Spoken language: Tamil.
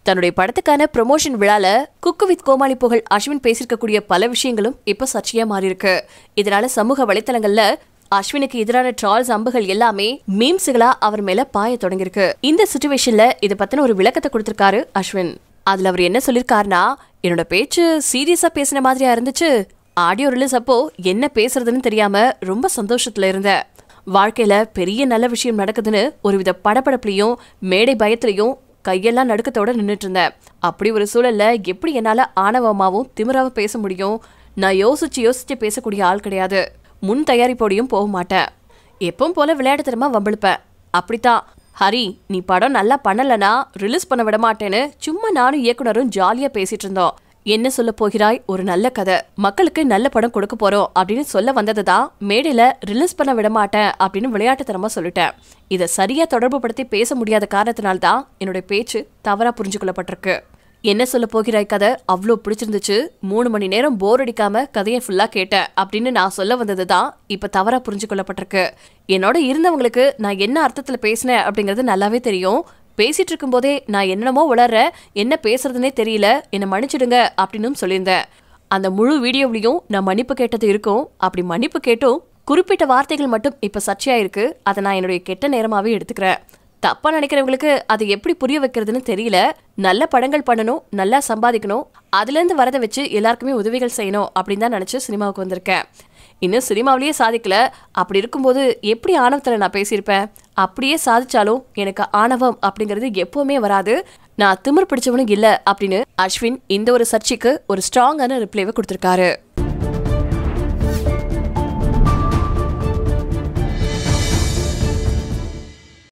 தன்னுடைய படத்துக்கான ப்ரொமோஷன் விழால குக்கு வித் கோமாளி புகழ் அஸ்வின் பேசியிருக்கக்கூடிய பல விஷயங்களும் இப்ப சர்ச்சையா மாறி இருக்கு இதனால சமூக வலைத்தளங்கள்ல அஸ்வினுக்கு எதிரான ட்ரால்ஸ் அம்புகள் எல்லாமே மீம்ஸுகளா அவர் மேல பாய தொடங்கியிருக்கு இந்த சுச்சுவேஷன்ல இத பத்தின ஒரு விளக்கத்தை கொடுத்திருக்காரு அஸ்வின் அதுல அவர் என்ன சொல்லிருக்காருன்னா என்னோட பேச்சு சீரியஸா பேசின மாதிரியா இருந்துச்சு ஆடியோ ரிலீஸ் அப்போ என்ன பேசுறதுன்னு தெரியாம ரொம்ப சந்தோஷத்துல இருந்தேன் வாழ்க்கையில பெரிய நல்ல விஷயம் நடக்குதுன்னு ஒருவித படபடப்புலயும் மேடை பயத்திலையும் கையெல்லாம் நடுக்கத்தோட நின்னுட்டு இருந்தேன் அப்படி ஒரு சூழல்ல எப்படி என்னால ஆணவமாவும் திமிராவும் பேச முடியும் நான் யோசிச்சு யோசிச்சு பேசக்கூடிய ஆள் கிடையாது முன் தயாரிப்போடையும் போக மாட்டேன் எப்பவும் போல விளையாட்டுத்தனமா வம்பிழுப்பேன் அப்படித்தான் ஹரி நீ படம் நல்லா பண்ணலனா ரிலீஸ் பண்ண விட மாட்டேன்னு சும்மா நானும் இயக்குனரும் ஜாலியா பேசிட்டு இருந்தோம் என்ன சொல்ல போகிறாய் ஒரு நல்ல கதை மக்களுக்கு நல்ல படம் கொடுக்க போறோம் அப்படின்னு சொல்ல வந்ததை தான் மேடையில ரிலீஸ் பண்ண விட மாட்டேன் அப்படின்னு விளையாட்டுத்தனமா சொல்லிட்டேன் இதை சரியா தொடர்பு படுத்தி பேச முடியாத காரணத்தினால்தான் என்னோட பேச்சு தவறா புரிஞ்சு கொள்ளப்பட்டிருக்கு என்ன சொல்ல போகிறாய் கதை அவ்வளோ பிடிச்சிருந்துச்சு மூணு மணி நேரம் போர் அடிக்காம கதையை ஃபுல்லா கேட்டேன் அப்படின்னு நான் சொல்ல வந்தது தான் இப்ப தவறா புரிஞ்சு கொள்ளப்பட்டிருக்கு என்னோட இருந்தவங்களுக்கு நான் என்ன அர்த்தத்துல பேசினேன் அப்படிங்கிறது நல்லாவே தெரியும் பேசிட்டு இருக்கும்போதே நான் என்னென்னமோ உளறேன் என்ன பேசுறதுனே தெரியல என்னை மன்னிச்சிடுங்க அப்படின்னு சொல்லியிருந்தேன் அந்த முழு வீடியோவிலையும் நான் மன்னிப்பு கேட்டது இருக்கும் அப்படி மன்னிப்பு கேட்டும் குறிப்பிட்ட வார்த்தைகள் மட்டும் இப்ப சர்ச்சையா இருக்கு அதை நான் என்னுடைய கெட்ட நேரமாவே எடுத்துக்கிறேன் தப்பா நினைக்கிறவங்களுக்கு அதை எப்படி புரிய வைக்கிறதுன்னு தெரியல நல்ல படங்கள் பண்ணணும் நல்லா சம்பாதிக்கணும் அதுல இருந்து வரதை வச்சு எல்லாருக்குமே உதவிகள் செய்யணும் அப்படின்னு தான் நினைச்சு சினிமாவுக்கு வந்திருக்கேன் இன்னும் சினிமாவிலேயே சாதிக்கல அப்படி இருக்கும்போது எப்படி ஆணவத்துல நான் பேசியிருப்பேன் அப்படியே சாதிச்சாலும் எனக்கு ஆணவம் அப்படிங்கிறது எப்பவுமே வராது நான் திமிர் பிடிச்சவனும் இல்ல அப்படின்னு அஸ்வின் இந்த ஒரு சர்ச்சைக்கு ஒரு ஸ்ட்ராங்கான ரிப்ளைவை கொடுத்திருக்காரு